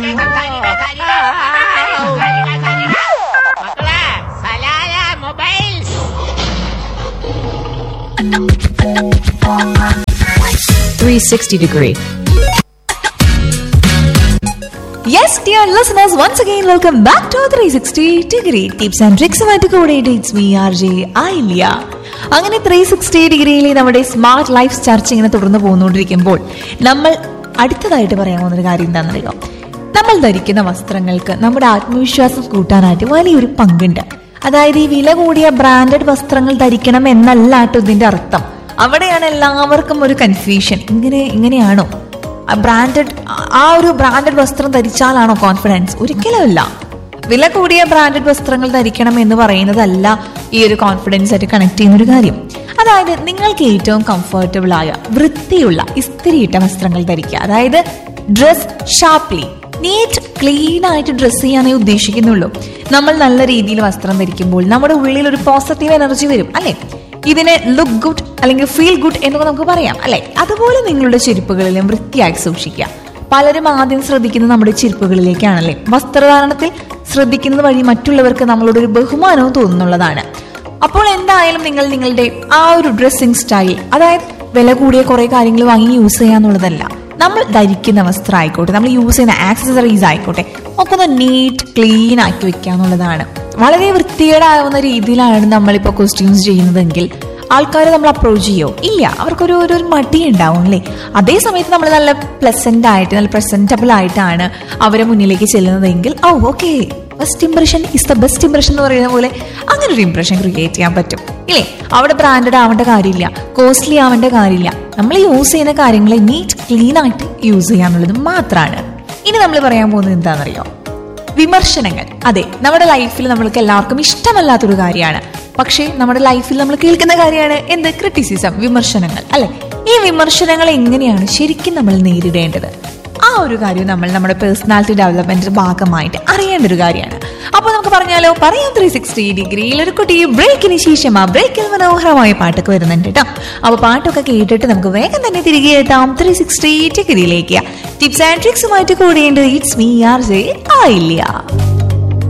മക്കളെ Salalah mobiles Three sixty degree. Yes, dear listeners, once again, welcome back to 360 Degree Tips and Tricks ആയിട്ട് കൂടെ it's me R J ആയില്ല അങ്ങനെ three sixty ഡിഗ്രിയിലെ നമ്മുടെ smart life ചർച്ച ഇങ്ങനെ തുടർന്ന് പോകുന്നുകൊണ്ടിരിക്കുമ്പോൾ നമ്മൾ അടുത്തതായിട്ട് പറയാൻ പോകുന്നൊരു കാര്യം എന്താണെന്നറിയോ നമ്മൾ ധരിക്കുന്ന വസ്ത്രങ്ങൾക്ക് നമ്മുടെ ആത്മവിശ്വാസം കൂട്ടാനായിട്ട് വലിയൊരു പങ്കുണ്ട് അതായത് ഈ വില കൂടിയ ബ്രാൻഡഡ് വസ്ത്രങ്ങൾ ധരിക്കണം എന്നല്ല കേട്ടോ ഇതിന്റെ അർത്ഥം അവിടെയാണ് എല്ലാവർക്കും ഒരു കൺഫ്യൂഷൻ ഇങ്ങനെ ഇങ്ങനെയാണോ ബ്രാൻഡഡ് ആ ഒരു ബ്രാൻഡഡ് വസ്ത്രം ധരിച്ചാലാണോ കോൺഫിഡൻസ് ഒരിക്കലുമല്ല വില കൂടിയ ബ്രാൻഡഡ് വസ്ത്രങ്ങൾ ധരിക്കണം എന്ന് പറയുന്നതല്ല ഈ ഒരു കോൺഫിഡൻസ് ആയിട്ട് കണക്ട് ചെയ്യുന്ന ഒരു കാര്യം അതായത് നിങ്ങൾക്ക് ഏറ്റവും കംഫർട്ടബിൾ ആയ വൃത്തിയുള്ള ഇസ്തിരിയിട്ട വസ്ത്രങ്ങൾ ധരിക്കുക അതായത് ഡ്രസ് ഷാർപ്ലി നീറ്റ് ക്ലീൻ ആയിട്ട് ഡ്രസ്സ് ചെയ്യാനേ ഉദ്ദേശിക്കുന്നുള്ളൂ നമ്മൾ നല്ല രീതിയിൽ വസ്ത്രം ധരിക്കുമ്പോൾ നമ്മുടെ ഉള്ളിൽ ഒരു പോസിറ്റീവ് എനർജി വരും അല്ലേ ഇതിനെ ലുക്ക് ഗുഡ് അല്ലെങ്കിൽ ഫീൽ ഗുഡ് എന്നൊക്കെ നമുക്ക് പറയാം അല്ലെ അതുപോലെ നിങ്ങളുടെ ചെരുപ്പുകളിലും വൃത്തിയായി സൂക്ഷിക്കുക പലരും ആദ്യം ശ്രദ്ധിക്കുന്നത് നമ്മുടെ ചെരുപ്പുകളിലേക്കാണല്ലേ വസ്ത്രധാരണത്തിൽ ശ്രദ്ധിക്കുന്നത് വഴി മറ്റുള്ളവർക്ക് നമ്മളോട് ഒരു ബഹുമാനവും തോന്നുന്നുള്ളതാണ് അപ്പോൾ എന്തായാലും നിങ്ങൾ നിങ്ങളുടെ ആ ഒരു ഡ്രസ്സിംഗ് സ്റ്റൈൽ അതായത് വില കൂടിയ കുറെ കാര്യങ്ങൾ വാങ്ങി യൂസ് ചെയ്യാന്നുള്ളതല്ല നമ്മൾ ധരിക്കുന്ന വസ്ത്രം ആയിക്കോട്ടെ നമ്മൾ യൂസ് ചെയ്യുന്ന ആക്സസറീസ് ആയിക്കോട്ടെ ഒക്കെ ഒന്ന് നീറ്റ് ക്ലീൻ ആക്കി വെക്കുക എന്നുള്ളതാണ് വളരെ വൃത്തികേടാവുന്ന രീതിയിലാണ് നമ്മളിപ്പോൾ കോസ്റ്റ്യൂംസ് ചെയ്യുന്നതെങ്കിൽ ആൾക്കാർ നമ്മൾ അപ്രോച്ച് ചെയ്യോ ഇല്ല അവർക്കൊരു ഒരു ഒരു മടി ഉണ്ടാവും അല്ലേ അതേ സമയത്ത് നമ്മൾ നല്ല പ്ലസന്റ് ആയിട്ട് നല്ല പ്രസന്റബിൾ ആയിട്ടാണ് അവരെ മുന്നിലേക്ക് ചെല്ലുന്നതെങ്കിൽ oh okay first impression is the best impression എന്ന് പറയുന്ന പോലെ അങ്ങനെ ഒരു ഇംപ്രഷൻ ക്രിയേറ്റ് ചെയ്യാൻ പറ്റും ഇല്ലേ അവിടെ ബ്രാൻഡഡ് ആവേണ്ട കാര്യമില്ല കോസ്റ്റ്ലി ആവേണ്ട കാര്യമില്ല നമ്മൾ യൂസ് ചെയ്യുന്ന കാര്യങ്ങളെ നീറ്റ് ക്ലീൻ ആയിട്ട് യൂസ് ചെയ്യാന്നുള്ളത് മാത്രമാണ് ഇനി നമ്മൾ പറയാൻ പോകുന്നത് എന്താണെന്നറിയോ വിമർശനങ്ങൾ അതെ നമ്മുടെ ലൈഫിൽ നമ്മൾക്ക് എല്ലാവർക്കും ഇഷ്ടമല്ലാത്തൊരു കാര്യമാണ് പക്ഷേ നമ്മുടെ ലൈഫിൽ നമ്മൾ കേൾക്കുന്ന കാര്യമാണ് എന്ത് ക്രിറ്റിസിസം വിമർശനങ്ങൾ അല്ലെ ഈ വിമർശനങ്ങൾ എങ്ങനെയാണ് ശരിക്കും നമ്മൾ നേരിടേണ്ടത് ആ ഒരു കാര്യം നമ്മൾ നമ്മുടെ പേഴ്സണാലിറ്റി ഡെവലപ്മെന്റിന്റെ ഭാഗമായിട്ട് അറിയേണ്ട ഒരു കാര്യമാണ് അപ്പൊ നമുക്ക് പറഞ്ഞാലോ പറയാം ത്രീ സിക്സ്റ്റി ഡിഗ്രിയിൽ ഒരു കുട്ടി ബ്രേക്കിന് ശേഷം ആ ബ്രേക്കിൽ മനോഹരമായ പാട്ടൊക്കെ വരുന്നുണ്ട് കേട്ടോ അപ്പൊ പാട്ടൊക്കെ കേട്ടിട്ട് നമുക്ക് വേഗം തന്നെ തിരികെ എത്താം ത്രീ സിക്സ്റ്റി ഡിഗ്രിയിലേക്ക് ടിപ്സ് ആൻഡ് ട്രിക്സുമായിട്ട് കൂടിയുണ്ട് ഇറ്റ്സ് മീ ആർ ജെ ആയില്ല